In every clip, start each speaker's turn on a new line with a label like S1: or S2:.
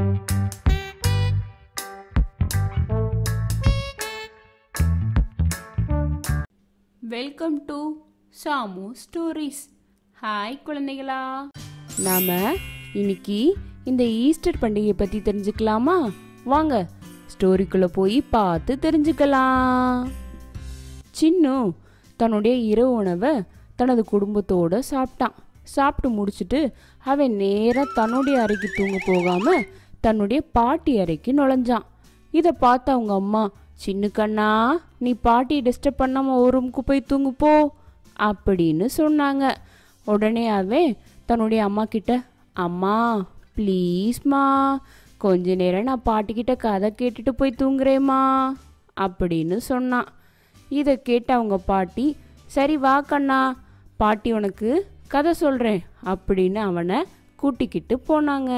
S1: welcome to Samu stories hi குழந்தைகளா
S2: நாம இன்னைக்கு இந்த ஈஸ்டர் பண்டிகையை பத்தி தெரிஞ்சுக்கலாமா வாங்க ஸ்டோரிக்குள்ள போய் பார்த்து தெரிஞ்சுக்கலாம் சின்னு தன்னுடைய இரவு உணவை தனது குடும்பத்தோட சாப்பிட்டான் சாப்பிட்டு முடிச்சிட்டு அவன் நேரா தன்னுடைய அறைக்கு தூங்க போகாம தன்னுடைய பாட்டி அறைக்கு நுழைஞ்சான் இதை பார்த்த அவங்க அம்மா சின்ன கண்ணா நீ பாட்டியை டிஸ்டர்ப் பண்ணாம ஒரு ரூமுக்கு போய் தூங்கு போ அப்படின்னு சொன்னாங்க உடனே அவன் தன்னுடைய அம்மா கிட்ட அம்மா ப்ளீஸ்மா கொஞ்ச நேரம் நான் பாட்டிக்கிட்ட கதை கேட்டுட்டு போய் தூங்குறேம்மா அப்படின்னு சொன்னான் இதை கேட்ட அவங்க பாட்டி சரி வா கண்ணா பாட்டி உனக்கு கதை சொல்கிறேன் அப்படின்னு அவனை கூட்டிக்கிட்டு போனாங்க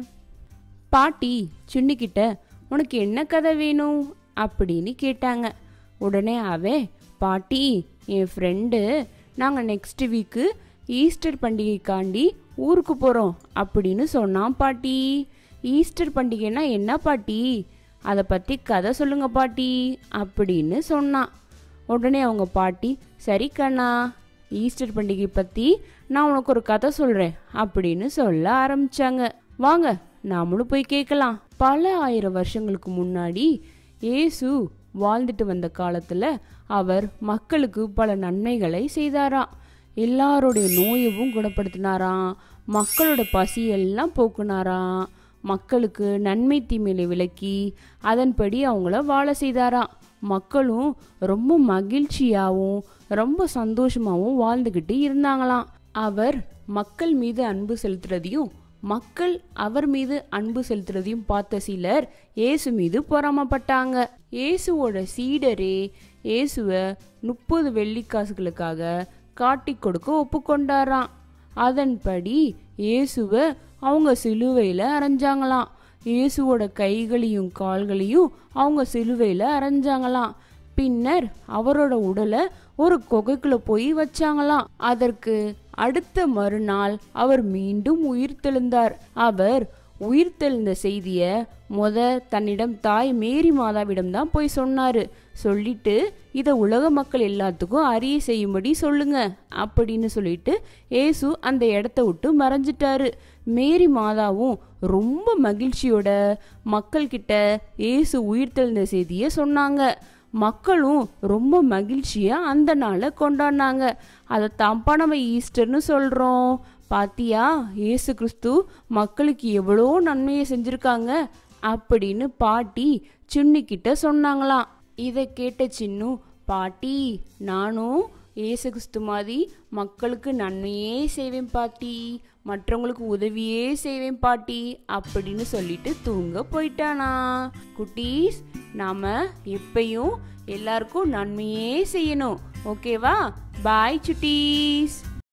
S2: பாட்டி சுன்னிக்கிட்ட உனக்கு என்ன கதை வேணும் அப்படின்னு கேட்டாங்க உடனே அவன் பாட்டி என் ஃப்ரெண்டு நாங்கள் நெக்ஸ்ட் வீக்கு ஈஸ்டர் பண்டிகைக்காண்டி ஊருக்கு போகிறோம் அப்படின்னு சொன்னான் பாட்டி ஈஸ்டர் பண்டிகைன்னா என்ன பாட்டி அதை பற்றி கதை சொல்லுங்க பாட்டி அப்படின்னு சொன்னான் உடனே அவங்க பாட்டி சரி கண்ணா ஈஸ்டர் பண்டிகை பற்றி நான் உனக்கு ஒரு கதை சொல்கிறேன் அப்படின்னு சொல்ல ஆரம்பிச்சாங்க வாங்க நாமளும் போய் கேட்கலாம் பல ஆயிரம் வருஷங்களுக்கு முன்னாடி இயேசு வாழ்ந்துட்டு வந்த காலத்தில் அவர் மக்களுக்கு பல நன்மைகளை செய்தாராம் எல்லாருடைய நோயவும் குணப்படுத்தினாராம் மக்களோட பசியெல்லாம் போக்குனாராம் மக்களுக்கு நன்மை தீமையில விளக்கி அதன்படி அவங்கள வாழ செய்தாராம் மக்களும் ரொம்ப மகிழ்ச்சியாகவும் ரொம்ப சந்தோஷமாகவும் வாழ்ந்துக்கிட்டு இருந்தாங்களாம் அவர் மக்கள் மீது அன்பு செலுத்துறதையும் மக்கள் அவர் மீது அன்பு செலுத்துறதையும் பார்த்த சிலர் இயேசு மீது பொறாமப்பட்டாங்க இயேசுவோட சீடரே இயேசுவை முப்பது வெள்ளிக்காசுகளுக்காக காட்டி கொடுக்க ஒப்புக்கொண்டாராம் அதன்படி இயேசுவை அவங்க சிலுவையில் அரைஞ்சாங்களாம் இயேசுவோட கைகளையும் கால்களையும் அவங்க சிலுவையில் அரைஞ்சாங்களாம் பின்னர் அவரோட உடலை ஒரு குகைக்குள்ள போய் வச்சாங்களாம் அதற்கு அடுத்த மறுநாள் அவர் மீண்டும் உயிர்த்தெழுந்தார் அவர் உயிர்த்தெழுந்த செய்திய முத தன்னிடம் தாய் மேரி மாதாவிடம் தான் போய் சொன்னாரு சொல்லிட்டு இதை உலக மக்கள் எல்லாத்துக்கும் அறிய செய்யும்படி சொல்லுங்க அப்படின்னு சொல்லிட்டு ஏசு அந்த இடத்த விட்டு மறைஞ்சிட்டாரு மேரி மாதாவும் ரொம்ப மகிழ்ச்சியோட மக்கள்கிட்ட ஏசு உயிர்த்தெழுந்த செய்தியை சொன்னாங்க மக்களும் ரொம்ப மகிழ்ச்சியா அந்த நாளை கொண்டாடினாங்க அதை தான்ப்பா நம்ம ஈஸ்டர்னு சொல்றோம் பாத்தியா இயேசு கிறிஸ்து மக்களுக்கு எவ்வளோ நன்மையை செஞ்சிருக்காங்க அப்படின்னு பாட்டி சின்னிக்கிட்ட சொன்னாங்களாம் இதை கேட்ட சின்னு பாட்டி நானும் இயேசு கிறிஸ்து மாதிரி மக்களுக்கு நன்மையே செய்வேன் பாட்டி மற்றவங்களுக்கு உதவியே செய்வேன் பாட்டி அப்படின்னு சொல்லிட்டு தூங்க போயிட்டானா குட்டீஸ் நாம எப்பயும் எல்லாருக்கும் நன்மையே செய்யணும் ஓகேவா பாய் சுட்டீஸ்